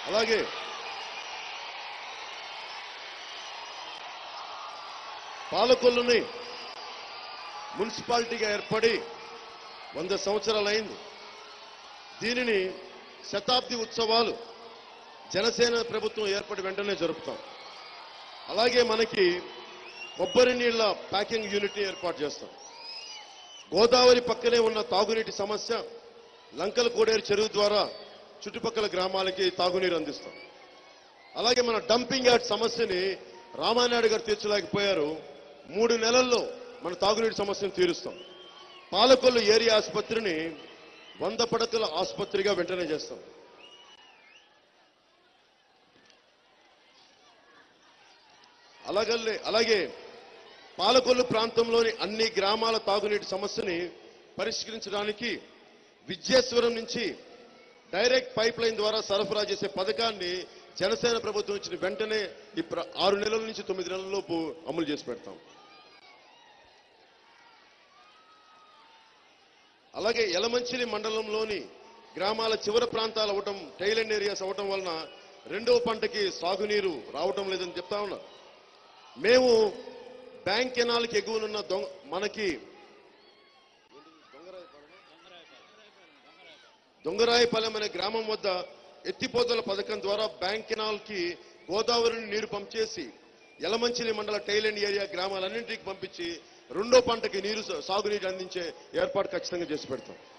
అలాగే పాలకొల్లుని మున్సిపాలిటీగా ఏర్పడి వంద సంవత్సరాలైంది దీనిని శతాబ్ది ఉత్సవాలు జనసేన ప్రభుత్వం ఏర్పడి వెంటనే జరుపుతాం అలాగే మనకి కొబ్బరి నీళ్ల ప్యాకింగ్ యూనిట్ ఏర్పాటు చేస్తాం గోదావరి పక్కనే ఉన్న తాగునీటి సమస్య లంకల కోడేరు చెరువు ద్వారా చుట్టుపక్కల గ్రామాలకి తాగునీరు అందిస్తాం అలాగే మన డంపింగ్ యార్డ్ సమస్యని రామానాయుడు గారు తీర్చలేకపోయారు మూడు నెలల్లో మన తాగునీటి సమస్యను తీరుస్తాం పాలకొల్లు ఏరియా ఆసుపత్రిని వంద పడకల ఆసుపత్రిగా వెంటనే చేస్తాం అలాగల్లే అలాగే పాలకొల్లు ప్రాంతంలోని అన్ని గ్రామాల తాగునీటి సమస్యని పరిష్కరించడానికి విద్యేశ్వరం నుంచి డైరెక్ట్ పైప్ లైన్ ద్వారా సరఫరా చేసే పథకాన్ని జనసేన ప్రభుత్వం ఇచ్చిన వెంటనే ఈ ప్ర- ఆరు నెలల నుంచి తొమ్మిది నెలల లోపు అమలు చేసి పెడతాం అలాగే యలమంచిలి మండలంలోని గ్రామాల చివరి ప్రాంతాలు అవ్వటం టైలెండ్ ఏరియాస్ అవ్వటం వలన రెండవ పంటకి సాగునీరు రావటం లేదని చెప్తా ఉన్నా మేము బ్యాంక్ కెనాల్కి ఎగువనున్న దొంగ మనకి దొంగరాయపాలెం అనే గ్రామం వద్ద ఎత్తిపోతల పథకం ద్వారా బ్యాంక్ కెనాల్ కి గోదావరిని నీరు పంచేసి యలమంచిలి మండల టైలెండ్ ఏరియా గ్రామాలన్నింటికి పంపించి రెండో పంటకి నీరు సా- సాగునీరు అందించే ఏర్పాటు ఖచ్చితంగా చేసి పెడతాం